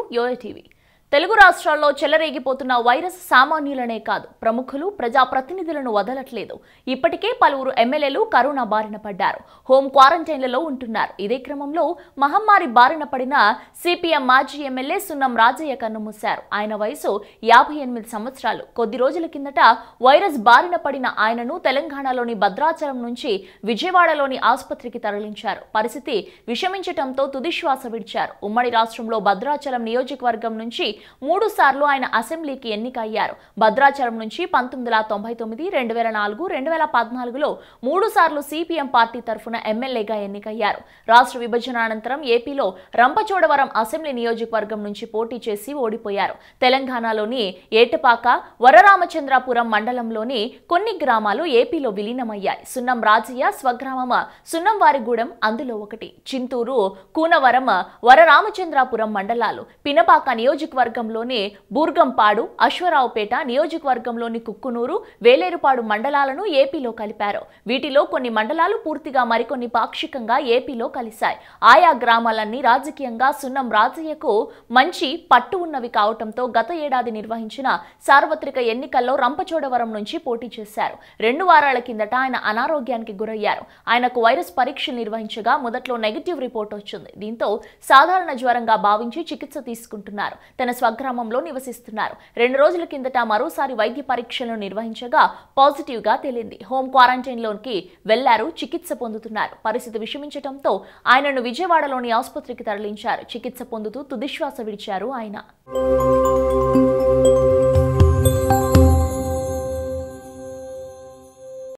yo-yo TV Telugu రాష్ట్రాల్లో చెలరేగిపోతున్న virus సామాన్యులనే కాదు ప్రముఖులు ప్రజాప్రతినిధులను వదలట్లేదు ఇప్పటికే పలువురు ఎమ్మెల్యేలు కరోనా బారిన పడ్డారు హోం క్వారంటైన్లలో ఉంటున్నారు ఇదే క్రమంలో మహమ్మారి బారిన పడిన సిపిఎం మాజీ ఎమ్మెల్యే సున్నం రాజయ్య కన్నుమూశారు ఆయన వయసు యాభై ఎనిమిది సంవత్సరాలు కొద్ది రోజుల కిందట వైరస్ బారిన పడిన ఆయనను తెలంగాణలోని భద్రాచలం నుంచి విజయవాడలోని ఆసుపత్రికి తరలించారు పరిస్థితి విషమించటంతో తుదిశ్వాస విడిచారు ఉమ్మడి రాష్ట్రంలో భద్రాచలం నియోజకవర్గం నుంచి మూడు సార్లు ఆయన అసెంబ్లీకి ఎన్నికయ్యారు భద్రాచలం నుంచి పంతొమ్మిది వందల తొంభై తొమ్మిది రెండు వేల నాలుగు రెండు వేల పద్నాలుగులో మూడు సార్లు సిపిఎం పార్టీ తరఫున ఎమ్మెల్యేగా ఎన్నికయ్యారు రాష్ట్ర విభజన అనంతరం ఏపీలో రంపచోడవరం అసెంబ్లీ నియోజకవర్గం నుంచి పోటీ చేసి ఓడిపోయారు తెలంగాణలోని ఏటపాక వరరామచంద్రాపురం మండలంలోని కొన్ని గ్రామాలు ఏపీలో విలీనమయ్యాయి సున్నం రాజయ్య స్వగ్రామం సున్నంవారిగూడెం అందులో ఒకటి చింతూరు కూనవరం వరరామచంద్రాపురం మండలాలు పినపాక నియోజకవర్గంలోని బూర్గంపాడు అశ్వరావుపేట నియోజకవర్గంలోని కుక్కునూరు వేలేరుపాడు మండలాలను ఏపీలో కలిపారు వీటిలో కొన్ని మండలాలు పూర్తిగా మరికొన్ని పాక్షికంగా ఏపీలో కలిశాయి ఆయా గ్రామాలన్నీ రాజకీయంగా సున్నం రాజయ్యకు మంచి పట్టు ఉన్నవి కావటంతో గత ఏడాది నిర్వహించిన సార్వత్రిక ఎన్నికల్లో రంపచోడవరం నుంచి పోటీ చేశారు రెండు వారాల కిందట ఆయన అనారోగ్యానికి గురయ్యారు ఆయనకు వైరస్ పరీక్షలు నిర్వహించగా మొదట్లో నెగిటివ్ రిపోర్ట్ వచ్చింది దీంతో సాధారణ జ్వరంగా భావించి చికిత్స తీసుకుంటున్నారు తన స్వగ్రామంలో నివసిస్తున్నారు రెండు రోజుల కిందట మరోసారి వైద్య పరీక్షలను నిర్వహించగా పాజిటివ్ గా తేలింది హోం క్వారంటైన్ లోకి వెళ్లారు చికిత్స పొందుతున్నారు పరిస్థితి విషమించడంతో ఆయనను విజయవాడలోని ఆసుపత్రికి తరలించారు చికిత్స పొందుతూ తుదిశ్వాస విడిచారు ఆయన